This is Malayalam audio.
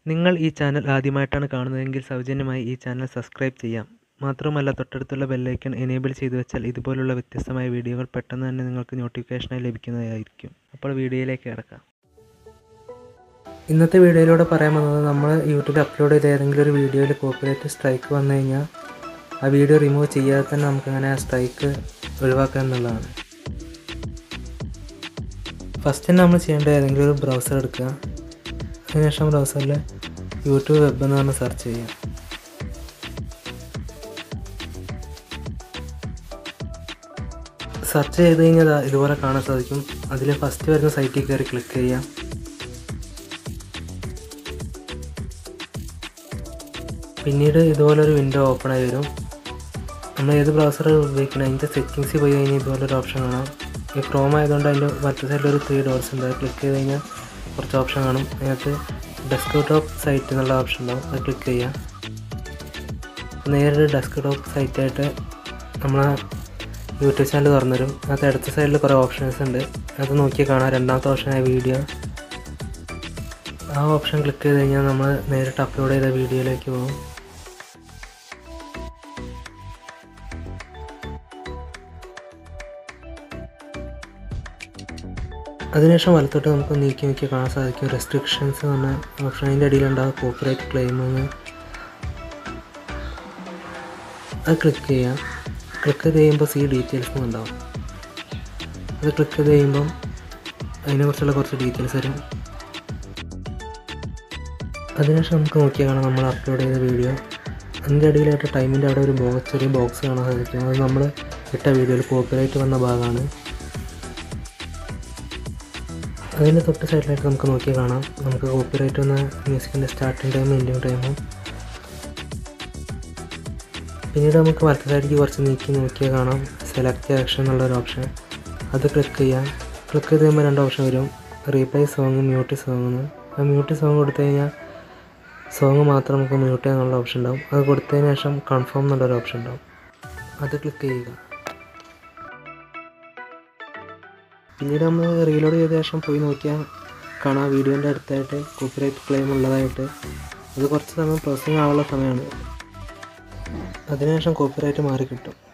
നിങ്ങൾ ഈ ചാനൽ ആദ്യമായിട്ടാണ് കാണുന്നതെങ്കിൽ സൗജന്യമായി ഈ ചാനൽ സബ്സ്ക്രൈബ് ചെയ്യാം മാത്രമല്ല തൊട്ടടുത്തുള്ള ബെല്ലൈക്കൺ എനേബിൾ ചെയ്തു വെച്ചാൽ ഇതുപോലുള്ള വ്യത്യസ്തമായ വീഡിയോകൾ പെട്ടെന്ന് തന്നെ നിങ്ങൾക്ക് നോട്ടിഫിക്കേഷനായി ലഭിക്കുന്നതായിരിക്കും അപ്പോൾ വീഡിയോയിലേക്ക് കിടക്കാം ഇന്നത്തെ വീഡിയോയിലൂടെ പറയാൻ വന്നത് നമ്മൾ യൂട്യൂബിൽ അപ്ലോഡ് ചെയ്ത ഏതെങ്കിലും ഒരു വീഡിയോയിൽ കോപ്പിറൈറ്റ് സ്ട്രൈക്ക് വന്നു കഴിഞ്ഞാൽ ആ വീഡിയോ റിമൂവ് ചെയ്യാതെ തന്നെ നമുക്കങ്ങനെ ആ സ്ട്രൈക്ക് ഒഴിവാക്കുക എന്നുള്ളതാണ് ഫസ്റ്റ് തന്നെ നമ്മൾ ചെയ്യേണ്ടത് ഏതെങ്കിലും ഒരു ബ്രൗസർ എടുക്കുക അതിനുശേഷം ബ്രൗസറിൽ യൂട്യൂബ് വെബ് എന്ന് പറഞ്ഞ് സെർച്ച് ചെയ്യുക സെർച്ച് ചെയ്ത് കഴിഞ്ഞാൽ ദാ ഇതുപോലെ കാണാൻ സാധിക്കും അതിൽ ഫസ്റ്റ് വരുന്ന സൈറ്റിൽ കയറി ക്ലിക്ക് ചെയ്യാം പിന്നീട് ഇതുപോലെ ഒരു വിൻഡോ ഓപ്പൺ ആയി വരും നമ്മൾ ഏത് ബ്രൗസർ ഉപയോഗിക്കണം അതിൻ്റെ സെറ്റിങ്സിൽ പോയി കഴിഞ്ഞാൽ ഇതുപോലെ ഒരു ഓപ്ഷൻ കാണാം ഈ ക്രോം ആയതുകൊണ്ട് അതിൻ്റെ മറ്റു സൈഡിൽ ഒരു ത്രീ ഡോട്ട്സ് ഉണ്ട് ക്ലിക്ക് ചെയ്ത് കഴിഞ്ഞാൽ കുറച്ച് ഓപ്ഷൻ കാണും അതിനകത്ത് ഡെസ്ക് ടോപ്പ് സൈറ്റ് എന്നുള്ള ഓപ്ഷൻ ഉണ്ടാവും അത് ക്ലിക്ക് ചെയ്യാം നേരിട്ട് ഡെസ്ക് ടോപ്പ് സൈറ്റായിട്ട് നമ്മൾ യൂട്യൂബ് ചാനൽ തുറന്നു തരും അതിനകത്ത് അടുത്ത സൈഡിൽ കുറേ ഓപ്ഷൻസ് ഉണ്ട് അത് നോക്കി കാണാം രണ്ടാമത്തെ ഓപ്ഷനായ വീഡിയോ ആ ഓപ്ഷൻ ക്ലിക്ക് ചെയ്ത് കഴിഞ്ഞാൽ നമ്മൾ നേരിട്ട് അപ്ലോഡ് ചെയ്ത വീഡിയോയിലേക്ക് പോകും അതിനുശേഷം വലത്തോട്ട് നമുക്ക് നീക്കി നോക്കി കാണാൻ സാധിക്കും റെസ്ട്രിക്ഷൻസ് എന്ന് പറഞ്ഞ ഓപ്ഷൻ അതിൻ്റെ അടിയിലുണ്ടാകും കോപ്പറേറ്റ് ക്ലെയിം എന്ന് അത് ക്ലിക്ക് ചെയ്യാം ക്ലിക്ക് ചെയ്ത് കഴിയുമ്പോൾ സി ഡീറ്റെയിൽസ് ഉണ്ടാവും അത് ക്ലിക്ക് ചെയ്ത് കഴിയുമ്പം അതിനെക്കുറിച്ചുള്ള കുറച്ച് ഡീറ്റെയിൽസ് വരും അതിനുശേഷം നമുക്ക് നോക്കിയാൽ കാണാം നമ്മൾ അപ്ലോഡ് ചെയ്ത വീഡിയോ അതിൻ്റെ അടിയിലായിട്ട് ടൈമിൻ്റെ അവിടെ ഒരു ബോക്സ് ചെറിയ ബോക്സ് കാണാൻ സാധിക്കും അത് നമ്മൾ ഇട്ട വീഡിയോയിൽ കോപ്പിറൈറ്റ് വന്ന ഭാഗമാണ് അതിൻ്റെ തൊട്ട് സൈഡിലായിട്ട് നമുക്ക് നോക്കിയാൽ കാണാം നമുക്ക് കോപ്പിറൈറ്റ് വന്ന മ്യൂസിക്കിൻ്റെ സ്റ്റാർട്ടിങ് ടൈമും എൻഡിങ് ടൈമും പിന്നീട് നമുക്ക് വലത്ത് സൈഡിലേക്ക് കുറച്ച് നീക്കി നോക്കിയാൽ കാണാം സെലക്ട് ആക്ഷൻ എന്നുള്ളൊരു ഓപ്ഷൻ അത് ക്ലിക്ക് ചെയ്യാം ക്ലിക്ക് ചെയ്ത് കഴിയുമ്പോൾ രണ്ട് ഓപ്ഷൻ വരും റീപ്ലൈ സോങ് മ്യൂട്ട് സോങ് എന്ന് ആ മ്യൂട്ട് സോങ് കൊടുത്തു കഴിഞ്ഞാൽ സോങ് മാത്രം നമുക്ക് മ്യൂട്ട് ചെയ്യാനുള്ള ഓപ്ഷൻ ഉണ്ടാവും അത് കൊടുത്തതിന് ശേഷം കൺഫേം എന്നുള്ളൊരു ഓപ്ഷൻ ഉണ്ടാവും അത് ക്ലിക്ക് ചെയ്യുക പിന്നീട് നമ്മൾ റീലോഡ് ചെയ്ത ശേഷം പോയി നോക്കിയാൽ കാണാം വീഡിയോൻ്റെ അടുത്തായിട്ട് കോപ്പിറൈറ്റ് ക്ലെയിം ഉള്ളതായിട്ട് അത് കുറച്ച് സമയം പ്രോസസ്സിങ് ആവാനുള്ള സമയമാണ് അതിനുശേഷം കോപ്പിറൈറ്റ് മാറി കിട്ടും